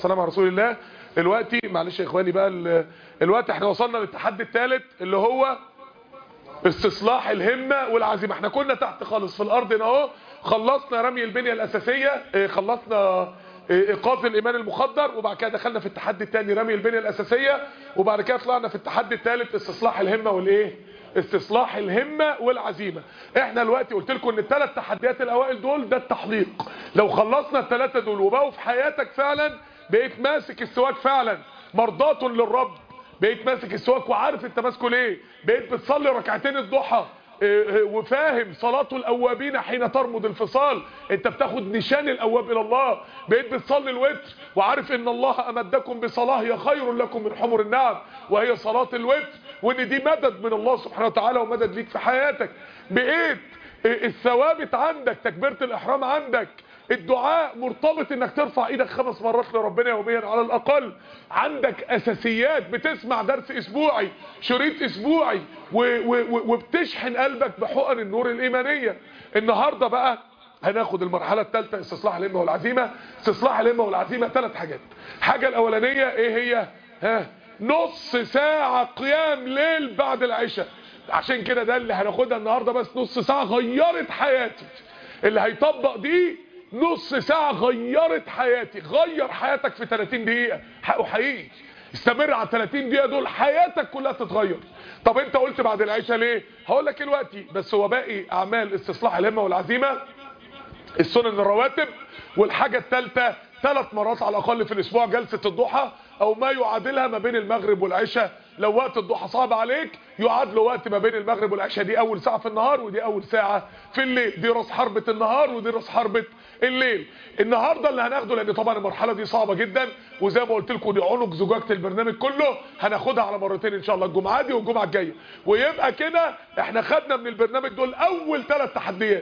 والسلام على رسول الله دلوقتي معلش يا اخواني بقى ال- الوقت احنا وصلنا للتحدي الثالث اللي هو استصلاح الهمة والعزيمة احنا كنا تحت خالص في الارض هنا اهو خلصنا رمي البنية الاساسية اه، خلصنا اه، ايقاف الايمان المخدر وبعد كده دخلنا في التحدي الثاني رمي البنية الاساسية وبعد كده طلعنا في التحدي الثالث استصلاح الهمة والايه استصلاح الهمة والعزيمة احنا دلوقتي قلت لكم ان الثلاث تحديات الاوائل دول ده التحليق لو خلصنا الثلاثة دول وبقوا في حياتك فعلا بقيت ماسك السواك فعلا مرضاة للرب بقيت ماسك السواك وعارف انت ماسكه ليه بقيت بتصلي ركعتين الضحى اه، اه، وفاهم صلاة الأوابين حين ترمض الفصال انت بتاخد نشان الأواب إلى الله بقيت بتصلي الوتر وعارف ان الله أمدكم بصلاة هي خير لكم من حمر النعم وهي صلاة الوتر وان دي مدد من الله سبحانه وتعالى ومدد ليك في حياتك بقيت اه، الثوابت عندك تكبيرة الإحرام عندك الدعاء مرتبط انك ترفع ايدك خمس مرات لربنا يوميا على الاقل عندك اساسيات بتسمع درس اسبوعي شريط اسبوعي و و و وبتشحن قلبك بحقن النور الايمانية النهاردة بقى هناخد المرحلة الثالثة استصلاح الهمة والعزيمة استصلاح الهمة والعزيمة ثلاث حاجات حاجة الاولانية ايه هي ها نص ساعة قيام ليل بعد العشاء عشان كده ده اللي هناخدها النهاردة بس نص ساعة غيرت حياتي اللي هيطبق دي نص ساعة غيرت حياتي غير حياتك في 30 دقيقة حقه حقيقي استمر على 30 دقيقة دول حياتك كلها تتغير طب انت قلت بعد العشاء ليه هقول لك دلوقتي بس هو باقي اعمال استصلاح الهمة والعزيمة السنن الرواتب والحاجة الثالثة ثلاث مرات على الاقل في الاسبوع جلسة الضحى او ما يعادلها ما بين المغرب والعشاء لو وقت الضحى صعب عليك يعادله وقت ما بين المغرب والعشاء دي اول ساعة في النهار ودي اول ساعة في الليل دي راس حربة النهار ودي راس حربة الليل النهاردة اللي هناخده لان طبعا المرحلة دي صعبة جدا وزي ما قلت لكم دي عنق زجاجة البرنامج كله هناخدها على مرتين ان شاء الله الجمعة دي والجمعة الجاية ويبقى كده احنا خدنا من البرنامج دول اول ثلاث تحديات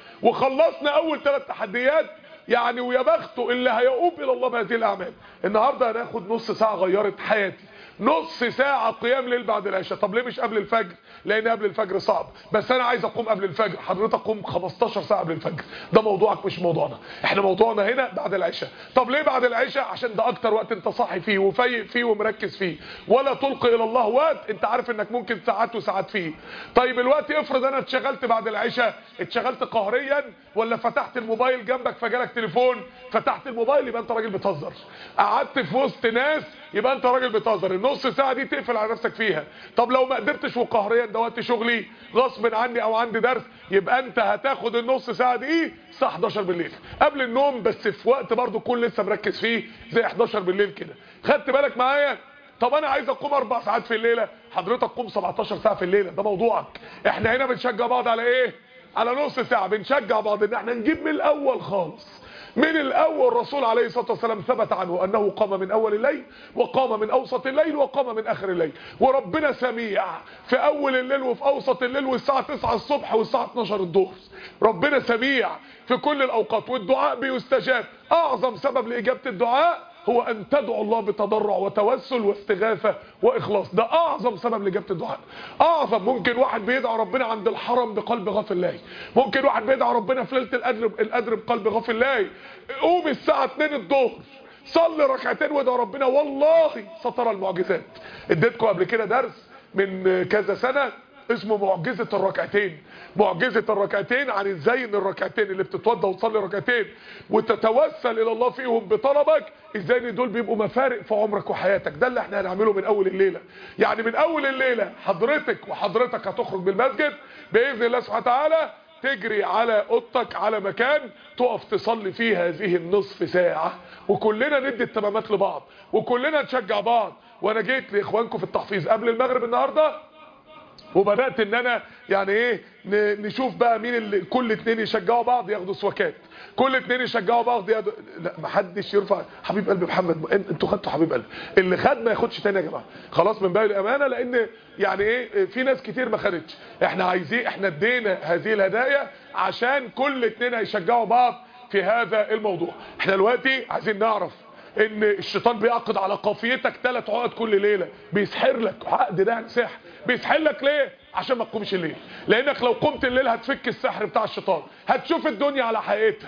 وخلصنا اول ثلاث تحديات يعني ويا بخته اللي هيقوم الى الله بهذه الاعمال النهارده هناخد نص ساعه غيرت حياتي نص ساعة قيام ليل بعد العشاء طب ليه مش قبل الفجر لان قبل الفجر صعب بس انا عايز اقوم قبل الفجر حضرتك قوم 15 ساعة قبل الفجر ده موضوعك مش موضوعنا احنا موضوعنا هنا بعد العشاء طب ليه بعد العشاء عشان ده اكتر وقت انت صاحي فيه وفايق فيه ومركز فيه ولا تلقي الى الله وقت انت عارف انك ممكن ساعات وساعات فيه طيب الوقت افرض انا اتشغلت بعد العشاء اتشغلت قهريا ولا فتحت الموبايل جنبك فجالك تليفون فتحت الموبايل يبقى انت راجل بتهزر قعدت في وسط ناس يبقى انت راجل بتهزر النص ساعه دي تقفل على نفسك فيها طب لو ما قدرتش وقهريا ده وقت شغلي غصب عني او عندي درس يبقى انت هتاخد النص ساعه دي الساعه 11 بالليل قبل النوم بس في وقت برضو كل لسه مركز فيه زي 11 بالليل كده خدت بالك معايا طب انا عايز اقوم اربع ساعات في الليله حضرتك قوم 17 ساعه في الليله ده موضوعك احنا هنا بنشجع بعض على ايه على نص ساعه بنشجع بعض ان احنا نجيب من الاول خالص من الاول الرسول عليه الصلاه والسلام ثبت عنه انه قام من اول الليل وقام من اوسط الليل وقام من اخر الليل وربنا سميع في اول الليل وفي اوسط الليل والساعه 9 الصبح والساعه 12 الظهر ربنا سميع في كل الاوقات والدعاء بيستجاب اعظم سبب لاجابه الدعاء هو ان تدعو الله بتضرع وتوسل واستغاثة واخلاص ده اعظم سبب لاجابه الدعاء اعظم ممكن واحد بيدعو ربنا عند الحرم بقلب غافل الله ممكن واحد بيدعو ربنا في ليله القدر القدر بقلب غافل الله قوم الساعه 2 الظهر صلي ركعتين وادعو ربنا والله سترى المعجزات اديتكم قبل كده درس من كذا سنه اسمه معجزة الركعتين معجزة الركعتين عن ازاي ان الركعتين اللي بتتوضى وتصلي ركعتين وتتوسل الى الله فيهم بطلبك ازاي ان دول بيبقوا مفارق في عمرك وحياتك ده اللي احنا هنعمله من اول الليلة يعني من اول الليلة حضرتك وحضرتك هتخرج بالمسجد باذن الله سبحانه وتعالى تجري على اوضتك على مكان تقف تصلي فيه هذه النصف ساعة وكلنا ندي التمامات لبعض وكلنا نشجع بعض وانا جيت لاخوانكم في التحفيظ قبل المغرب النهارده وبدات ان انا يعني ايه ن- نشوف بقى مين اللي كل اتنين يشجعوا بعض ياخدوا سواكات كل اتنين يشجعوا بعض ياخدوا لا محدش يرفع حبيب قلبي محمد إن- انتوا خدتوا حبيب قلبي اللي خد ما ياخدش تاني يا جماعه خلاص من باب الامانه لان يعني ايه في ناس كتير ما خدتش احنا عايزين احنا ادينا هذه الهدايا عشان كل اتنين هيشجعوا بعض في هذا الموضوع احنا دلوقتي عايزين نعرف ان الشيطان بيعقد على قافيتك ثلاث عقد كل ليله بيسحر لك عقد ده يعني سحر بيسحر لك ليه عشان ما تقومش الليل لانك لو قمت الليل هتفك السحر بتاع الشيطان هتشوف الدنيا على حقيقتها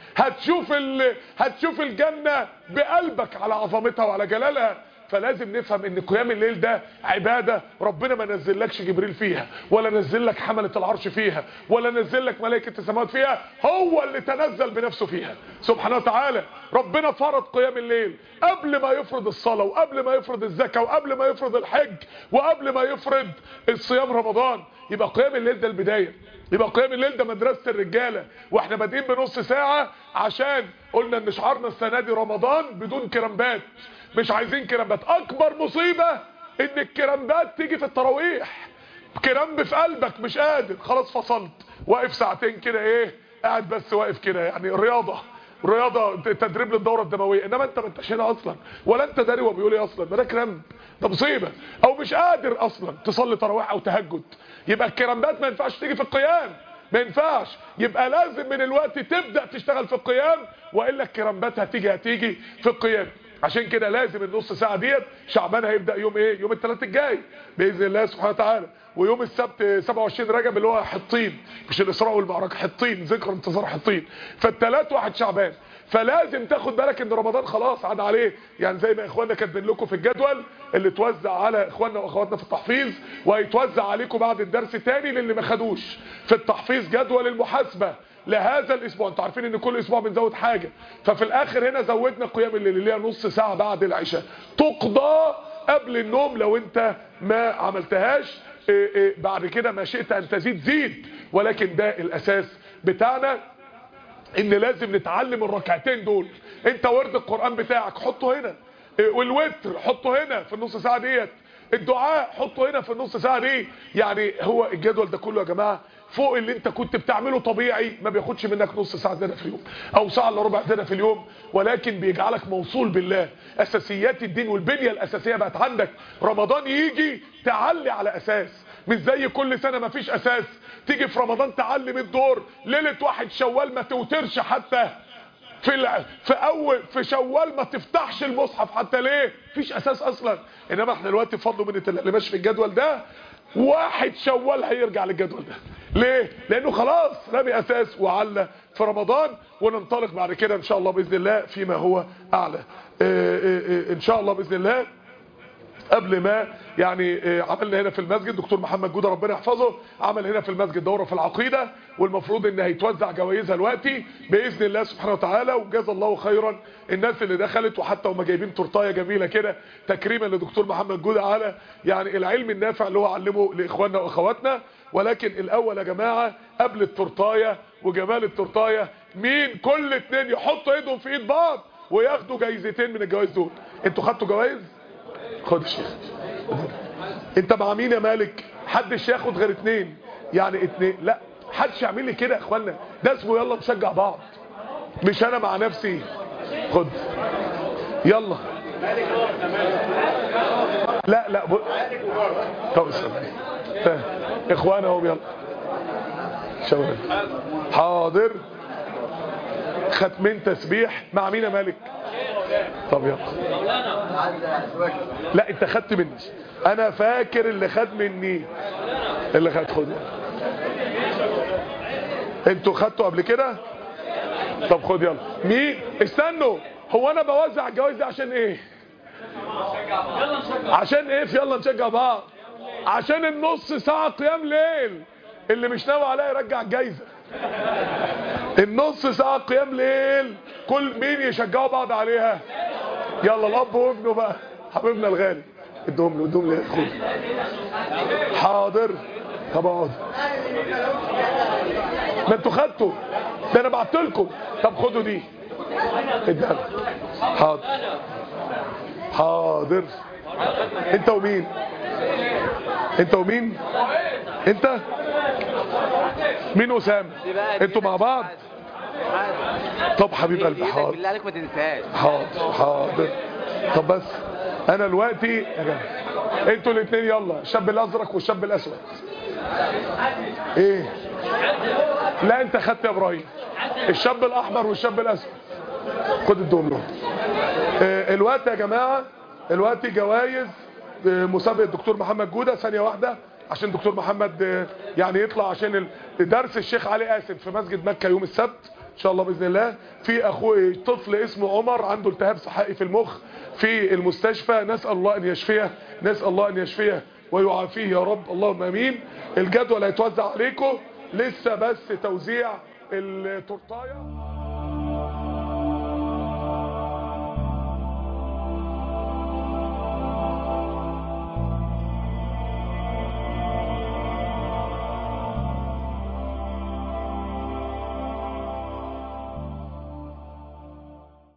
هتشوف ال... هتشوف الجنة بقلبك على عظمتها وعلى جلالها فلازم نفهم ان قيام الليل ده عبادة ربنا ما نزلكش جبريل فيها ولا نزل لك حملة العرش فيها ولا نزل لك ملائكة السماوات فيها هو اللي تنزل بنفسه فيها سبحانه وتعالى ربنا فرض قيام الليل قبل ما يفرض الصلاة وقبل ما يفرض الزكاة وقبل ما يفرض الحج وقبل ما يفرض الصيام رمضان يبقى قيام الليل ده البداية يبقى قيام الليل ده مدرسة الرجالة واحنا بادئين بنص ساعة عشان قلنا ان شعارنا السنة دي رمضان بدون كرامبات مش عايزين كرامبات اكبر مصيبة ان الكرامبات تيجي في التراويح كرامب في قلبك مش قادر خلاص فصلت واقف ساعتين كده ايه قاعد بس واقف كده يعني رياضة رياضة تدريب للدورة الدموية انما انت ما انتش هنا اصلا ولا انت داري هو بيقول ايه اصلا ما ده كرامب ده مصيبة او مش قادر اصلا تصلي تراويح او تهجد يبقى الكرامبات ما ينفعش تيجي في القيام ما ينفعش يبقى لازم من الوقت تبدأ تشتغل في القيام وإلا الكرامبات هتيجي هتيجي في القيام عشان كده لازم النص ساعة ديت شعبان هيبدأ يوم ايه يوم الثلاث الجاي بإذن الله سبحانه وتعالى ويوم السبت 27 رجب اللي هو حطين مش الإسراء والمعركة حطين ذكر انتصار حطين فالثلاث واحد شعبان فلازم تاخد بالك ان رمضان خلاص عاد عليه يعني زي ما اخواننا كاتبين لكم في الجدول اللي توزع على اخواننا واخواتنا في التحفيظ وهيتوزع عليكم بعد الدرس تاني للي ما خدوش في التحفيظ جدول المحاسبة لهذا الاسبوع انتوا عارفين ان كل اسبوع بنزود حاجة ففي الاخر هنا زودنا قيام الليل اللي هي نص ساعة بعد العشاء تقضى قبل النوم لو انت ما عملتهاش إيه إيه بعد كده ما شئت ان تزيد زيد ولكن ده الاساس بتاعنا ان لازم نتعلم الركعتين دول انت ورد القرآن بتاعك حطه هنا والوتر حطه هنا في النص ساعة ديت الدعاء حطه هنا في النص ساعة دي يعني هو الجدول ده كله يا جماعة فوق اللي انت كنت بتعمله طبيعي ما بياخدش منك نص ساعة زيادة في اليوم او ساعة الا ربع زيادة في اليوم ولكن بيجعلك موصول بالله اساسيات الدين والبنية الاساسية بقت عندك رمضان يجي تعلي على اساس مش زي كل سنة ما فيش اساس تيجي في رمضان تعلم الدور ليلة واحد شوال ما توترش حتى في الع... في اول في شوال ما تفتحش المصحف حتى ليه مفيش اساس اصلا انما احنا دلوقتي بفضل من اللي ماشي في الجدول ده واحد شوال هيرجع للجدول ده ليه لانه خلاص رمي اساس وعلى في رمضان وننطلق بعد كده ان شاء الله باذن الله فيما هو اعلى اه اه اه ان شاء الله باذن الله قبل ما يعني عملنا هنا في المسجد دكتور محمد جودة ربنا يحفظه عمل هنا في المسجد دورة في العقيدة والمفروض ان هيتوزع جوائزها دلوقتي بإذن الله سبحانه وتعالى وجزا الله خيرا الناس اللي دخلت وحتى هم جايبين تورتايه جميلة كده تكريما لدكتور محمد جودة على يعني العلم النافع اللي هو علمه لإخواننا وأخواتنا ولكن الأول يا جماعة قبل التورتايه وجمال التورتايه مين كل اتنين يحطوا ايدهم في ايد بعض وياخدوا جايزتين من الجوائز دول انتوا خدتوا جوائز خد الشيخ انت مع مين يا مالك حدش ياخد غير اتنين يعني اتنين لا حدش يعمل لي كده يا اخوانا ده اسمه يلا نشجع بعض مش انا مع نفسي خد يلا لا لا ب... طب استنى اخوانا اهو يلا شباب حاضر ختمين تسبيح مع مين يا مالك طب يلا لا انت خدت مني انا فاكر اللي خد مني اللي خد خد انتوا خدتوا قبل كده طب خد يلا مين استنوا هو انا بوزع الجوائز دي عشان ايه عشان ايه في يلا نشجع بعض عشان النص ساعة قيام ليل اللي مش ناوي عليها يرجع الجايزة النص ساعة قيام ليل كل مين يشجعوا بعض عليها يلا الاب وابنه بقى حبيبنا الغالي ادهم له ادهم له خد حاضر طب اقعد ما انتوا خدتوا ده انا بعت لكم طب خدوا دي ادها حاضر حاضر انت ومين انت ومين انت مين اسامه انتوا مع بعض طب حبيب قلبي حاضر بالله عليك ما تنساش حاضر حاضر طب بس انا دلوقتي يا جماعه انتوا الاثنين يلا الشاب الازرق والشاب الاسود ايه لا انت خدت يا ابراهيم الشاب الاحمر والشاب الاسود خد الدوم له اه الوقت يا جماعه الوقت جوائز اه مسابقه الدكتور محمد جوده ثانيه واحده عشان دكتور محمد اه يعني يطلع عشان درس الشيخ علي قاسم في مسجد مكه يوم السبت شاء الله باذن الله في اخوي طفل اسمه عمر عنده التهاب صحائي في المخ في المستشفى نسال الله ان يشفيه نسال الله ان يشفيه ويعافيه يا رب اللهم امين الجدول هيتوزع عليكم لسه بس توزيع التورتايه